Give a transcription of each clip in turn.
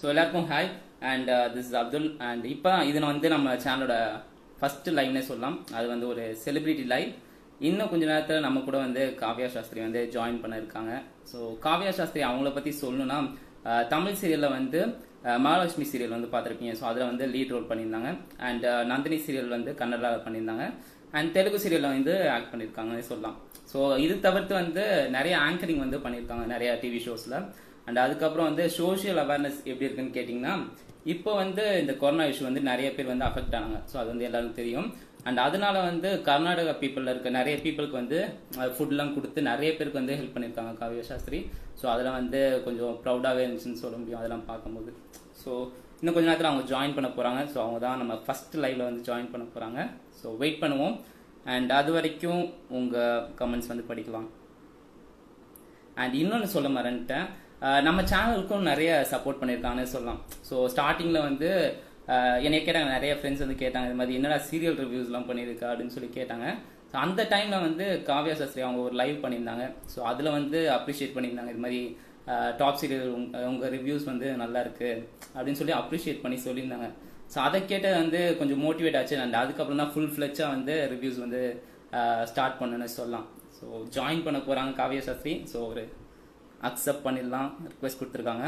எல்லாருக்கும் hi and this Abdul and இப்போ இது வந்து நம்ம சேனலோட ஃபர்ஸ்ட் லைவ்னே சொல்லலாம் அது வந்து ஒரு செலிபிரிட்டி லைவ் இன்னும் கொஞ்ச நேரத்தில் நம்ம கூட வந்து காவ்யா சாஸ்திரி வந்து ஜாயின் பண்ண இருக்காங்க ஸோ காவ்யா சாஸ்திரி அவங்கள பற்றி சொல்லணும்னா அஹ், தமிழ் சீரியலில் வந்து அஹ், மகாலட்சுமி சீரியல் வந்து பார்த்துருப்பீங்க ஸோ அதில் வந்து லீட் ரோல் பண்ணியிருந்தாங்க அண்ட் நந்தினி சீரியல் வந்து கன்னடாவில் பண்ணியிருந்தாங்க அண்ட் தெலுங்கு சீரியலில் வந்து ஆக்ட் பண்ணியிருக்காங்கன்னு சொல்லலாம் ஸோ இது தவிர்த்து வந்து நிறைய ஆங்கரிங் வந்து பண்ணியிருக்காங்க நிறைய டிவி ஷோஸில் அண்ட் அதுக்கப்புறம் வந்து சோஷியல் அவேர்னஸ் எப்படி இருக்குன்னு கேட்டிங்கன்னா இப்போ வந்து இந்த கொரோனா இஷ்யூ வந்து நிறைய பேர் வந்து அஃபெக்ட் ஆனாங்க ஸோ அது வந்து எல்லாருக்கும் தெரியும் அண்ட் அதனால வந்து கர்நாடகா பீப்புளில் இருக்க நிறைய பீப்புளுக்கு வந்து ஃபுட்லாம் கொடுத்து நிறைய பேருக்கு வந்து ஹெல்ப் பண்ணியிருக்காங்க காவிய சாஸ்திரி ஸோ அதெல்லாம் வந்து கொஞ்சம் ப்ரௌடாகவே இருந்துச்சுன்னு சொல்ல முடியும் அதெல்லாம் பார்க்கும்போது ஸோ இன்னும் கொஞ்ச நேரத்தில் அவங்க ஜாயின் பண்ண போகிறாங்க ஸோ அவங்க தான் நம்ம ஃபர்ஸ்ட் லைவ்ல வந்து ஜாயின் பண்ண போகிறாங்க ஸோ வெயிட் பண்ணுவோம் அண்ட் அது வரைக்கும் உங்கள் கமெண்ட்ஸ் வந்து படிக்கலாம் அண்ட் இன்னொன்று சொல்ல மறந்துட்டேன் அஹ் நம்ம சேனலுக்கும் நிறைய சப்போர்ட் பண்ணியிருக்காங்கன்னு சொல்லலாம் ஸோ ஸ்டார்டிங்கில் வந்து அஹ் என்னைய கேட்டாங்க நிறைய ஃப்ரெண்ட்ஸ் வந்து கேட்டாங்க இது மாதிரி என்னடா சீரியல் ரிவ்யூஸ்லாம் பண்ணியிருக்கா அப்படின்னு சொல்லி கேட்டாங்க ஸோ அந்த டைமில் வந்து காவ்யா சாஸ்திரி அவங்க ஒரு லைவ் பண்ணியிருந்தாங்க ஸோ அதில் வந்து அப்ரிஷியேட் பண்ணியிருந்தாங்க இது மாதிரி டாப் சீரியல் உங்கள் ரிவ்யூஸ் வந்து நல்லா இருக்கு அப்படின்னு சொல்லி அப்ரிஷியேட் பண்ணி சொல்லியிருந்தாங்க ஸோ அதை கேட்டு வந்து கொஞ்சம் மோட்டிவேட் ஆச்சு அண்ட் அதுக்கப்புறம் தான் ஃபுல் ஃப்ளெச்சாக வந்து ரிவ்யூஸ் வந்து ஸ்டார்ட் பண்ணுன்னு சொல்லலாம் ஸோ ஜாயின் பண்ண போகிறாங்க காவ்யா சாஸ்திரி ஸோ ஒரு அக்செப்ட் பண்ணிடலாம் ரிக்வெஸ்ட் கொடுத்துருக்காங்க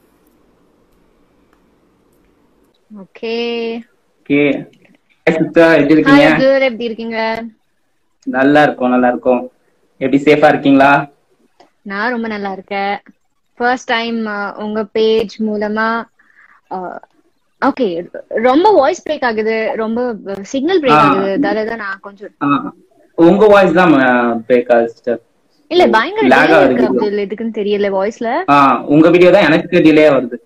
ஓகே ஓகே சிஸ்டர் எப்படி ஹாய் இருக்கீங்க அப்துல் எப்படி இருக்கீங்க நல்லா இருக்கோம் நல்லா இருக்கோம் எப்படி சேஃபா இருக்கீங்களா நான் ரொம்ப நல்லா இருக்கேன் ஃபர்ஸ்ட் டைம் உங்க பேஜ் மூலமா ஓகே ரொம்ப வாய்ஸ் பிரேக் ஆகுது ரொம்ப சிக்னல் பிரேக் ஆ. ஆகுது அதால தான் நான் கொஞ்சம் ஆ, உங்க வாய்ஸ் தான் பிரேக் ஆகுது சிஸ்டர் இல்ல பயங்கர Lag delay ஆகுது இருக்கு video. அப்துல் எதுக்குன்னு தெரியல வாய்ஸ்ல ஆ உங்க வீடியோ தான் எனக்கு டிலே வருது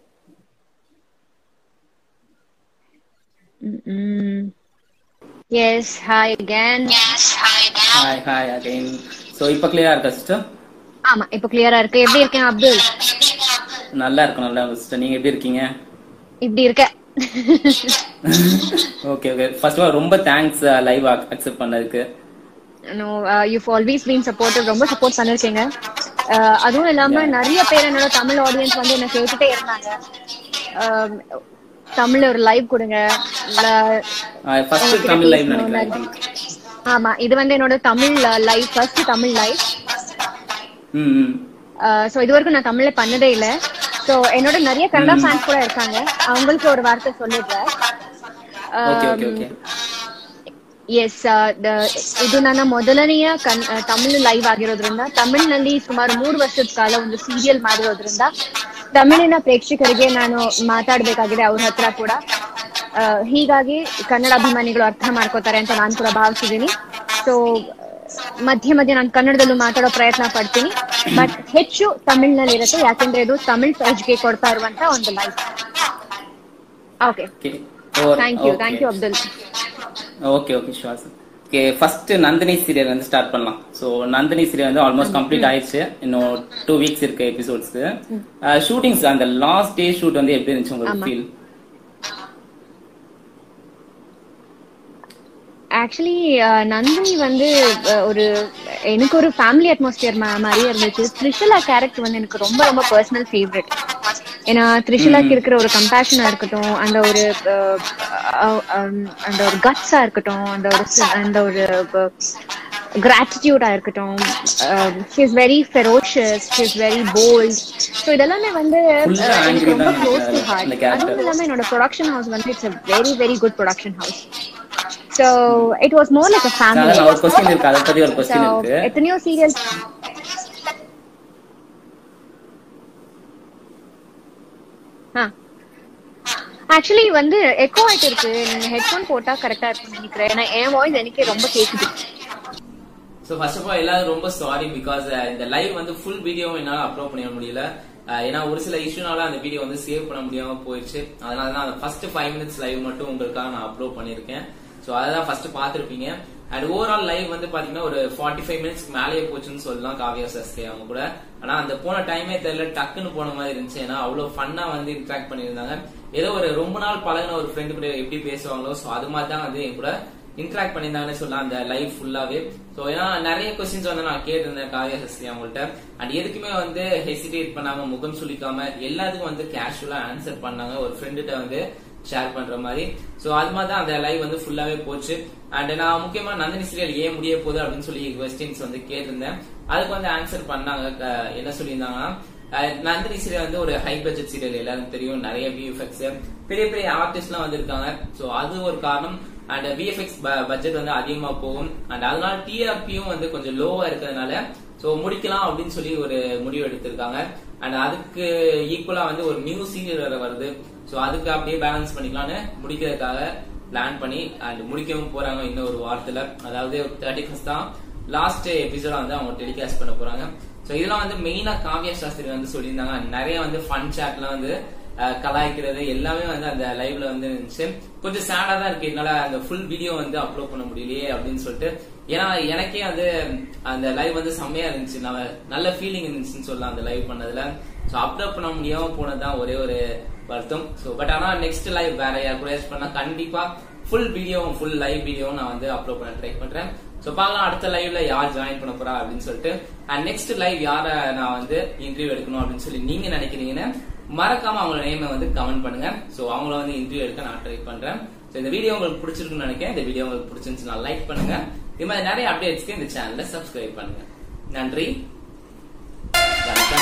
yes hi again hi hi again so இப்போ கிளியரா இருக்கா சிஸ்டர் ஆமா இப்போ கிளியரா இருக்கு எப்படி இருக்கேன் அப்துல் நல்லா இருக்கும் நல்லா இருக்கும் சிஸ்டர் நீங்கள் எப்படி இருக்கீங்க இப்படி இருக்க okay okay first of all ரொம்ப தேங்க்ஸ் லைவ் அக்செப்ட் பண்ணதுக்கு no you always been supportive ரொம்ப சப்போர்ட் பண்ணிருக்கீங்க Uh, அதுவும் இல்லாம நிறைய பேர் என்னோட தமிழ் ஆடியன்ஸ் வந்து என்ன கேட்டுட்டே இருந்தாங்க Um, தமிழ்ல ஒரு லைவ் கொடுங்க இல்ல ஃபர்ஸ்ட் உங்ககிட்ட தமிழ் லைவ் பேசணும் நினைக்கிறேன் I நிறைய- think. ஆமா இது வந்து என்னோட Tamil live first Tamil live ம் ம் சோ இது வரைக்கும் நான் தமிழ்ல பண்ணதே இல்ல சோ என்னோட நிறைய கன்னடா ஃபேன்ஸ் கூட இருக்காங்க அவங்களுக்கு ஒரு வார்த்தை சொல்லிடுறேன் ಓಕೆ ಓಕೆ ಓಕೆ ಎಸ್ ಇದು ನನ್ನ ಮೊದಲನೆಯ ಕನ್ ಆ, ತಮಿಳ್ ಲೈವ್ ಆಗಿರೋದ್ರಿಂದ ತಮಿಳಿನಲ್ಲಿ ಸುಮಾರು ಮೂರು ವರ್ಷದ ಕಾಲ ಒಂದು ಸೀರಿಯಲ್ ಮಾಡಿರೋದ್ರಿಂದ ತಮಿಳಿನ ಪ್ರೇಕ್ಷಕರಿಗೆ ನಾನು ಮಾತಾಡ್ಬೇಕಾಗಿದೆ ಅವ್ರ ಹತ್ರ ಕೂಡ ಆ, ಹೀಗಾಗಿ ಕನ್ನಡ ಅಭಿಮಾನಿಗಳು ಅರ್ಥ ಮಾಡ್ಕೋತಾರೆ ಅಂತ ನಾನು ಕೂಡ ಭಾವಿಸಿದ್ದೀನಿ ಸೊ ಮಧ್ಯೆ ಮಧ್ಯೆ ನಾನು ಕನ್ನಡದಲ್ಲೂ ಮಾತಾಡೋ ಪ್ರಯತ್ನ ಪಡ್ತೀನಿ ಬಟ್ ಹೆಚ್ಚು ತಮಿಳ್ನಲ್ಲಿ ಇರುತ್ತೆ ಯಾಕೆಂದ್ರೆ ಇದು ತಮಿಳ್ ಪೇಜ್ಗೆ ಕೊಡ್ತಾ ಇರುವಂತ ಒಂದು live okay okay thank you thank you Abdul okay okay sure sir okay first Nandini serial வந்து ஸ்டார்ட் பண்ணலாம் ஸோ நந்தினி சீரியல் வந்து ஆல்மோஸ்ட் கம்ப்ளீட் ஆயிடுச்சு இன்னும் டூ வீக்ஸ் இருக்கு எபிசோட்ஸ்க்கு ஷூட்டிங்ஸ் அந்த லாஸ்ட் டே ஷூட் வந்து எப்படி இருந்துச்சு உங்களுக்கு ஃபீல் ஆக்சுவலி நந்தினி வந்து அஹ், ஒரு எனக்கு ஒரு ஃபேமிலி அட்மாஸ்பியர் மாதிரியே இருந்துச்சு த்ரிஷலா கேரக்டர் வந்து எனக்கு ரொம்ப ரொம்ப பர்சனல் ஃபேவரட் ஏன்னா த்ரிஷலாக்கு இருக்கிற ஒரு கம்பேஷனா இருக்கட்டும் அந்த ஒரு அஹ், அஹ், அஹ், அந்த ஒரு கட்ஸா இருக்கட்டும் அந்த ஒரு சி- அந்த ஒரு கிராட்டிடியூடா இருக்கட்டும் she is very ferocious she is very bold so இதெல்லாமே வந்து Full அஹ், எனக்கு angry ரொம்ப தான் க்ளோஸ் டு இந்த ஹார்ட் character. அதுவும் இல்லாம என்னோட ப்ரொடக்ஷன் ஹவுஸ் வந்து it's very very good production house so it was more like a family அதான் ஒரு கொஸ்டின் இருக்கு அதை பத்தி ஒரு கொஸ்டின் இருக்கு எத்தனையோ சீரியல் ஆக்சுவலி வந்து எக்கோ ஆயிட்டு இருக்கு நீங்க ஹெட்ஃபோன் போட்டா கரெக்டா இருக்கும்னு நினைக்கிறேன் ஏன்னா என் வாய்ஸ் எனக்கே ரொம்ப கேக்குது ஸோ ஃபர்ஸ்ட் ஆஃப் ஆல் எல்லாரும் ரொம்ப சாரி பிகாஸ் இந்த லைவ் வந்து ஃபுல் வீடியோ என்னால் அப்லோட் பண்ண முடியல அஹ் ஏன்னா ஒரு சில இஷ்யூனால அந்த வீடியோ வந்து சேவ் பண்ண முடியாம போயிடுச்சு அதனால தான் அந்த ஃபர்ஸ்ட் ஃபைவ் மினிட்ஸ் லைவ் மட்டும் உங்களுக்காக நான் அப்லோட் பண்ணியிருக்கேன் ஸோ அதான் ஃபர்ஸ்ட் பார்த்துருப்பீங்க அண்ட் ஓவரால் லைவ் வந்து பாத்தீங்கன்னா ஒரு ஃபார்ட்டி ஃபைவ் மினிட்ஸ் மேலேயே போச்சுன்னு சொல்லலாம் காவியா சஸ்தே அவங்க கூட ஆனா அந்த போன டைமே தெரியல டக்குன்னு போன மாதிரி இருந்துச்சு ஏன்னா அவ்வளவு ஃபன்னா வந்து இன்ட்ராக்ட் பண்ணியிருந்தாங்க ஏதோ ஒரு ரொம்ப நாள் பழகின ஒரு ஃப்ரெண்டு கூட எப்படி பேசுவாங்களோ ஸோ அது மாதிரி தான் வந்து என் கூட இன்டராக்ட் பண்ணியிருந்தாங்கன்னு சொல்லலாம் அந்த லைவ் ஃபுல்லாவே ஸோ ஏன்னா நிறைய கொஸ்டின்ஸ் வந்து நான் கேட்டிருந்தேன் காவியா சஸ்திரி அவங்கள்ட்ட அண்ட் எதுக்குமே வந்து ஹெசிடேட் பண்ணாம முகம் சுளிக்காம எல்லாத்துக்கும் வந்து கேஷுவலா ஆன்சர் பண்ணாங்க ஒரு ஃப்ரெண்டுகிட்ட வந்து ஷேர் பண்ற மாதிரி சோ அது மாதிரி தான் அந்த லைவ் வந்து ஃபுல்லாவே போச்சு அண்ட் நான் முக்கியமா நந்தினி சீரியல் ஏன் முடிய போகுது அப்படின்னு சொல்லி கொஸ்டின்ஸ் வந்து கேட்டிருந்தேன் அதுக்கு வந்து ஆன்சர் பண்ணாங்க க- என்ன சொல்லியிருந்தாங்கன்னா அஹ் நந்தினி சீரியல் வந்து ஒரு ஹை பட்ஜெட் சீரியல் எல்லாருக்கும் தெரியும் நிறைய விஎஃப்எக்ஸ் பெரிய பெரிய ஆர்டிஸ்ட்லாம் வந்திருக்காங்க சோ அது ஒரு காரணம் அண்ட் விஎஃப்எக்ஸ் பட்ஜெட் வந்து அதிகமா போகும் அண்ட் அதனால டிஆர்பியும் வந்து கொஞ்சம் லோவா இருக்கிறதுனால சோ முடிக்கலாம் அப்படின்னு சொல்லி ஒரு முடிவு எடுத்திருக்காங்க அண்ட் அதுக்கு ஈக்குவலா வந்து ஒரு நியூ சீரியல் வேற வருது சோ அதுக்கு அப்படியே பேலன்ஸ் பண்ணிக்கலாம்னு முடிக்கிறதுக்காக பிளான் பண்ணி அண்ட் முடிக்கவும் போறாங்க இன்னும் ஒரு வாரத்துல அதாவது தேர்ட்டி ஃபர்ஸ்ட் தான் லாஸ்ட் எபிசோட வந்து அவங்க டெலிகாஸ்ட் பண்ண போறாங்க சோ இதெல்லாம் வந்து மெயினா காவியா சாஸ்திரி வந்து சொல்லியிருந்தாங்க நிறைய வந்து ஃபன் சாட்லாம் வந்து அஹ், கலாய்க்கிறது எல்லாமே வந்து அந்த லைவ்ல வந்து இருந்துச்சு கொஞ்சம் சேடா தான் இருக்கு என்னால அந்த ஃபுல் வீடியோ வந்து அப்லோட் பண்ண முடியலையே அப்படின்னு சொல்லிட்டு ஏன்னா எனக்கே வந்து அந்த லைவ் வந்து செம்மையா இருந்துச்சு நான் நல்ல ஃபீலிங் இருந்துச்சுன்னு சொல்லலாம் அந்த லைவ் பண்ணதுல சோ அப்லோட் பண்ண முடியாம போனதுதான் ஒரே ஒரு வருத்தம் சோ பட் ஆனா நெக்ஸ்ட் லைவ் வேற யார் கூட பண்ணா கண்டிப்பா ஃபுல் வீடியோவும் ஃபுல் லைவ் வீடியோவும் நான் வந்து அப்லோட் பண்ண ட்ரை பண்றேன் சோ பார்க்கலாம் அடுத்த லைவ்ல யார் ஜாயின் பண்ண போறா அப்படின்னு சொல்லிட்டு அண்ட் நெக்ஸ்ட் லைவ் யார நான் வந்து இன்டர்வியூ எடுக்கணும் அப்படின்னு சொல்லி நீங்க நினைக்கிறீங்கன்னு மறக்காம அவங்களோட நேமை வந்து கமெண்ட் பண்ணுங்க சோ அவங்கள வந்து இன்டர்வியூ எடுக்க நான் ட்ரை பண்றேன் சோ இந்த வீடியோ உங்களுக்கு பிடிச்சிருக்குன்னு நினைக்கிறேன் இந்த வீடியோ உங்களுக்கு பிடிச்சிருந்துச்சுன்னா லைக் பண்ணுங்க இது மாதிரி நிறைய அப்டேட்ஸ்க்கு இந்த சேனலை சப்ஸ்கிரைப் பண்ணுங்க நன்றி வணக்கம்